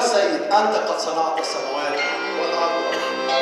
السيد أنت قد صنعت السماوات والأرض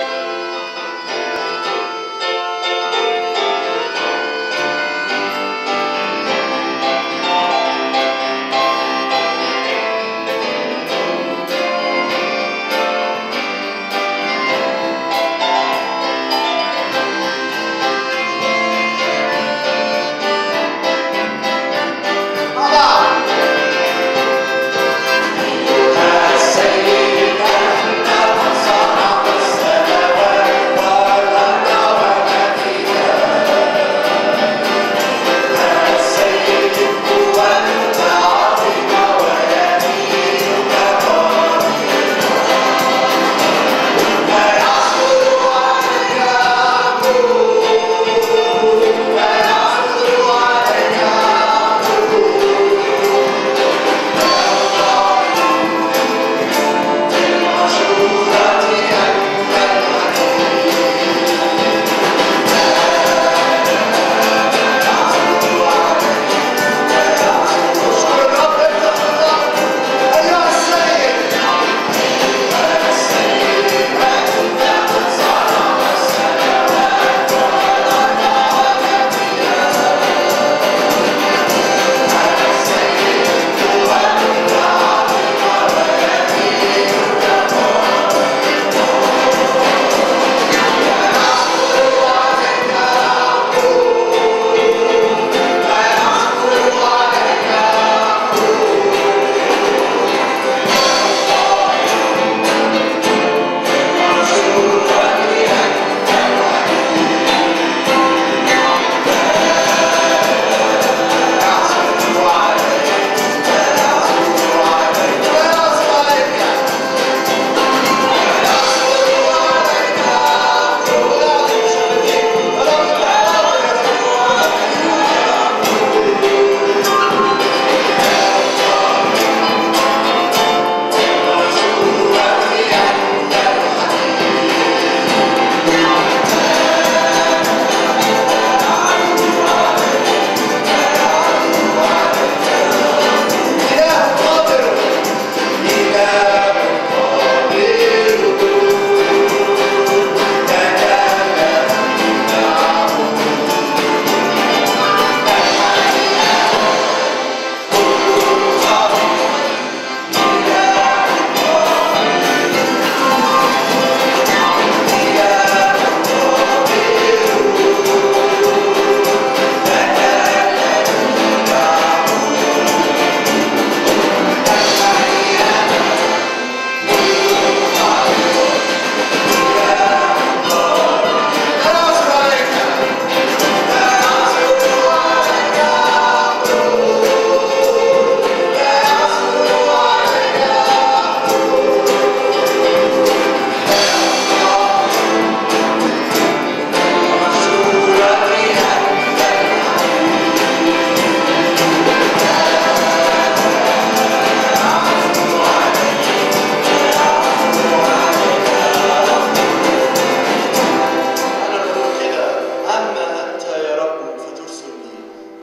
أنا بقول كده أما أنت يا رب فترسل لي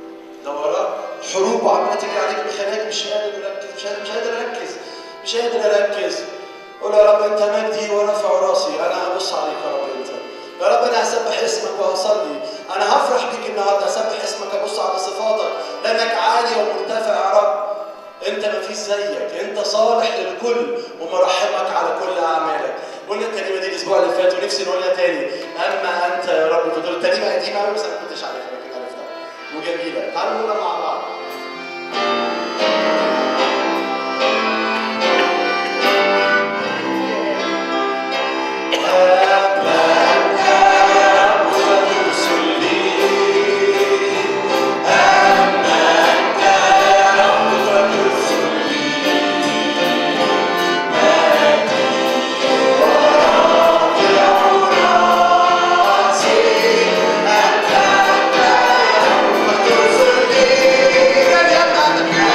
ده وراك حروب وعمالة تجري عليك بخلاك مش قادر مركز مش قادر مش قادر أركز مش قادر أركز قول يا رب أنت مجدي ورافع راسي أنا هبص عليك يا رب أنت يا رب أنا هسبح اسمك وهصلي أنا هفرح بيك النهارده هسبح اسمك أبص على صفاتك لأنك عالي ومرتفع يا رب انت ما فيش زيك انت صالح للكل ومرحمك على كل اعمالك قلنا الكلمه دي الاسبوع اللي فات ونفسي نقولها تاني اما انت يا رب فدول كلمه قديمه قوي بس انا ما كنتش عارفها لكن عرفتها وجميله تعالوا نقولها مع بعض Yeah.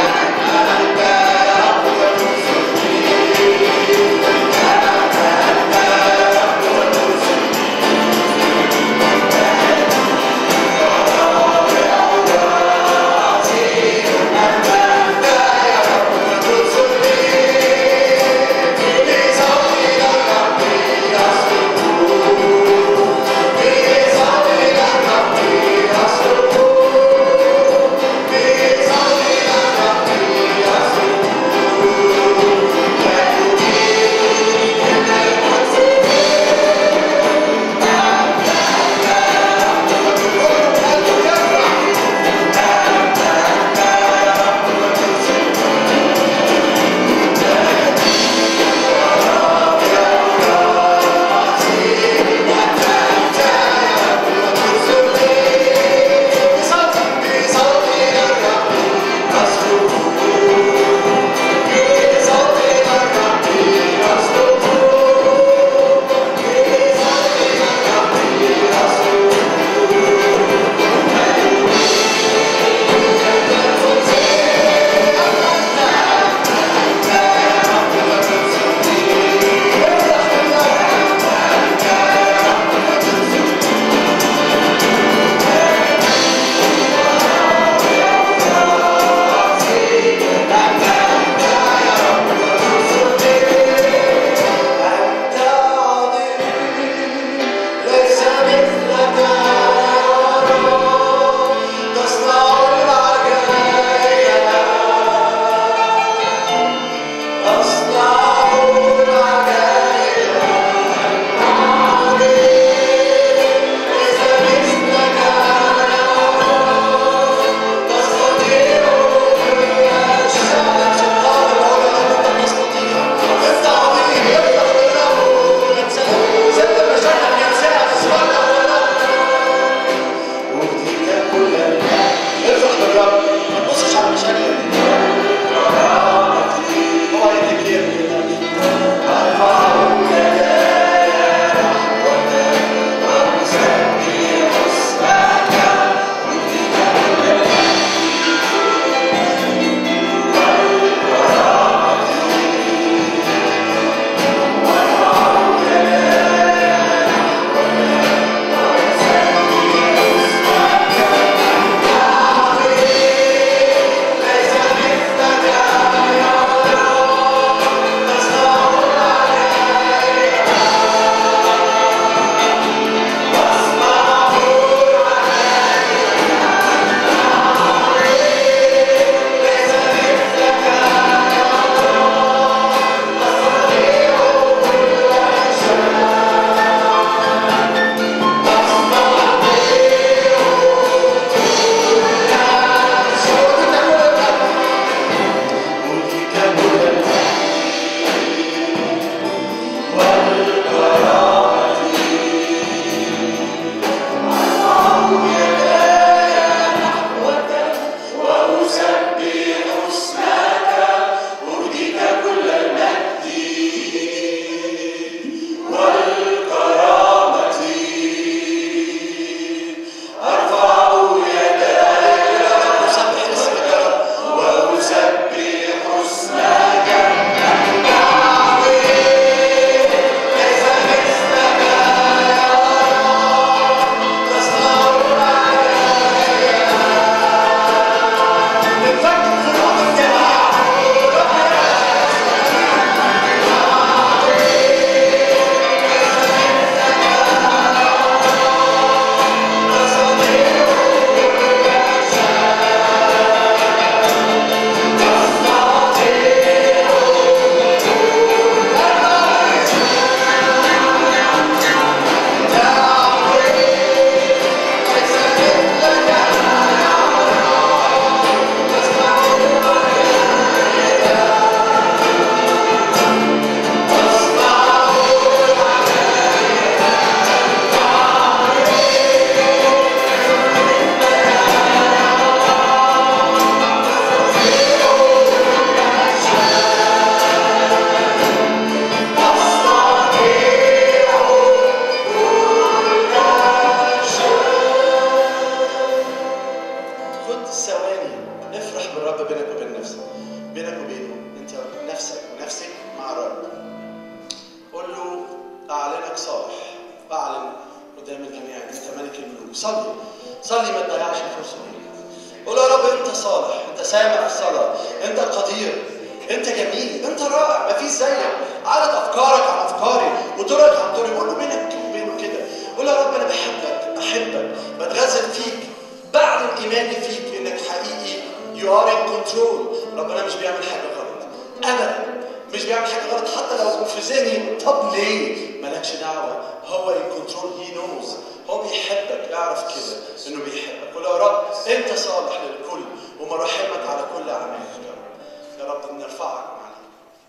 صلي صلي ما تضيعش الفرصه دي قول يا رب انت صالح انت سامع الصلاه انت قدير انت جميل انت رائع ما فيش زيك عدد افكارك عن افكاري وطرقك عن طرقي قول له بينك وبينه كده قول يا رب انا بحبك بحبك بتغزل فيك بعلن ايماني فيك انك حقيقي يو ار ان كنترول ربنا مش بيعمل حاجه غلط ابدا مش بيعمل حاجه غلط حتى لو في ذهني طب ليه مالكش دعوه هو ان كنترول هي نوز هو بيحبك اعرف كده انه بيحبك قول يا رب انت صالح للكل ومراحمك على كل اعمالك يا رب يا رب نرفعك معنا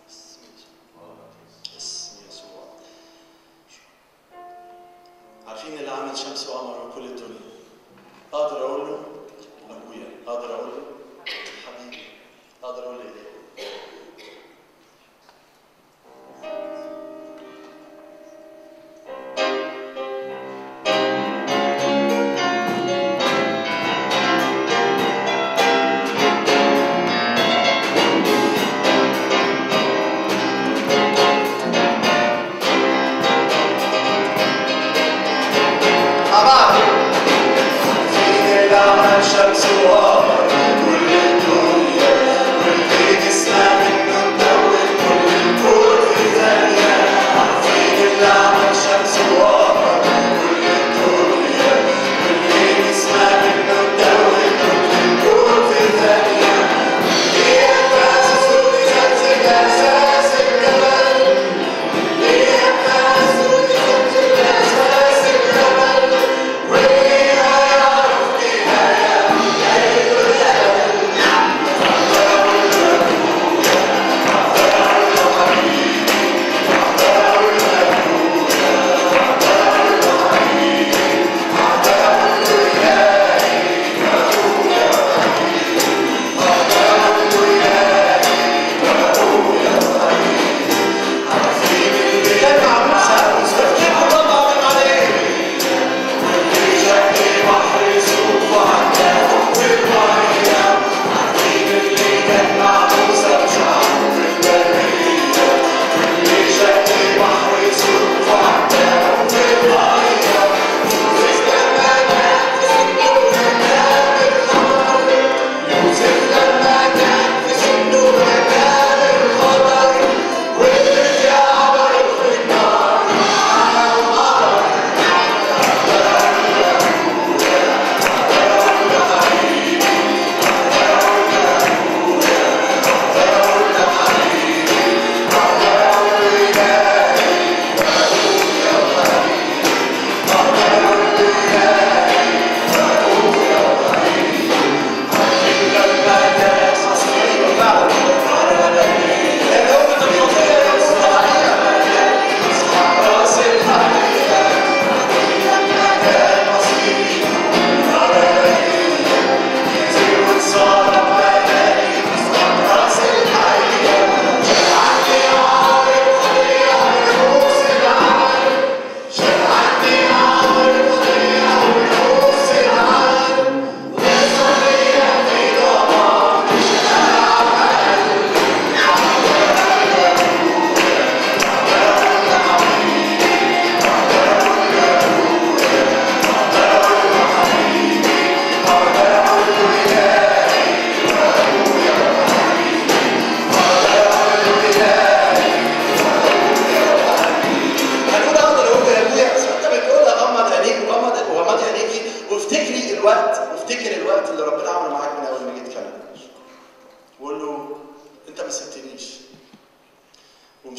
اسم يسوع عارفين اللي عامل شمس وقمر وكل الدنيا اقدر اقول له ابويا اقدر اقول له حبيبي اقدر اقول له ايه مع بعض. فين العالم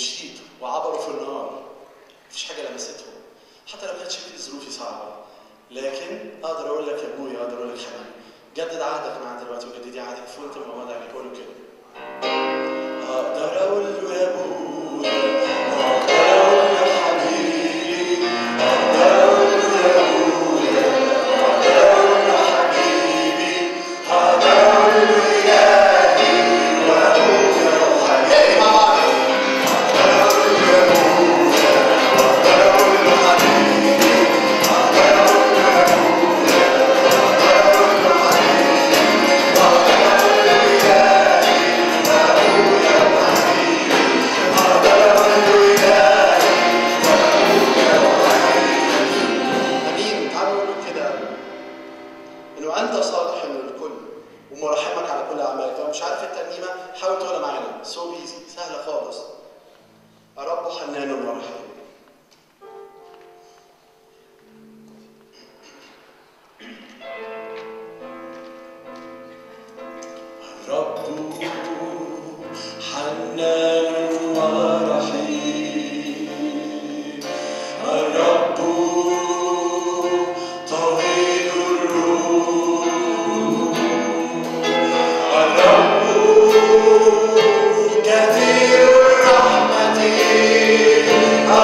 ومشيت وعبروا في النار مفيش حاجه لمستهم حتى لو كانت شكل ظروفي صعبه لكن اقدر اقول لك يا ابويا اقدر اقول لك حبيبي جدد عهدك معاه دلوقتي وجددي عهدك في وانت مغمض عليك قول له كده اقدر اقول له يا ابويا اقدر اقول له حبيبي اقدر اقول له يا ابويا اقدر اقول له حبيبي اقدر اقول له الهي وابويا وحبيبي مع بعض اقدر اقول له يا ابويا اقدر اقول له حبيبي اقدر اقول له يا ابويا اقدر اقول له حبيبي اقدر اقول له الهي وابويا وحبيبي اقدر اقول له الهي وابويا وحبيبي امين تعالوا نقول له كده انه انت صالح للكل ومرحمك على كل اعمالك لو مش عارف الترنيمه حاول تقولها معانا سو ايزي سهله خالص الرب حنان ورحيم الرب حنان ورحيم الرب طويل الروح الرب كثير الرحمة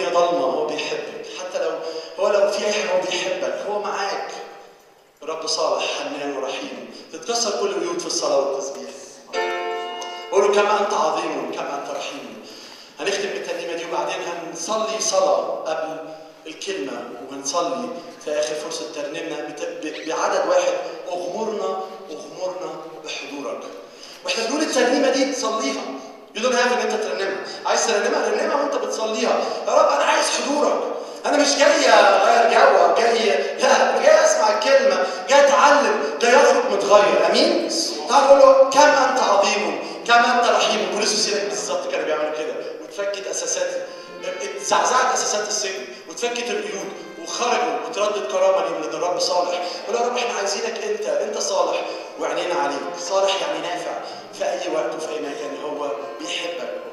الدنيا ضلمه هو بيحبك حتى لو هو لو في اي حاجه هو بيحبك هو معاك رب صالح حنان ورحيم تتكسر كل القيود في الصلاه والتسبيح قولوا كما انت عظيم كما انت رحيم هنختم بالترنيمه دي وبعدين هنصلي صلاه قبل الكلمه وهنصلي في اخر فرصه ترنيمنا بت- ب- بعدد واحد اغمرنا اغمرنا بحضورك واحنا بنقول الترنيمه دي تصليها يو دونت هاف ان انت ترنمها عايز ترنمها رنمها وانت بتصليها يا رب انا عايز حضورك انا مش جاي اغير جو او جاي لا انا جاي اسمع الكلمه جاي اتعلم جاي اخرج متغير امين تعال نقول له كم انت عظيم كم انت رحيم بولس وسيلك بالظبط كانوا بيعملوا كده وتفكت اساسات اتزعزعت اساسات السجن وتفكت القيود وخرجوا وتردد كرامه ليهم لان الرب صالح قول يا رب احنا عايزينك انت انت صالح وعينينا عليك صالح يعني نافع في اي وقت وفي اي مكان هو بيحبك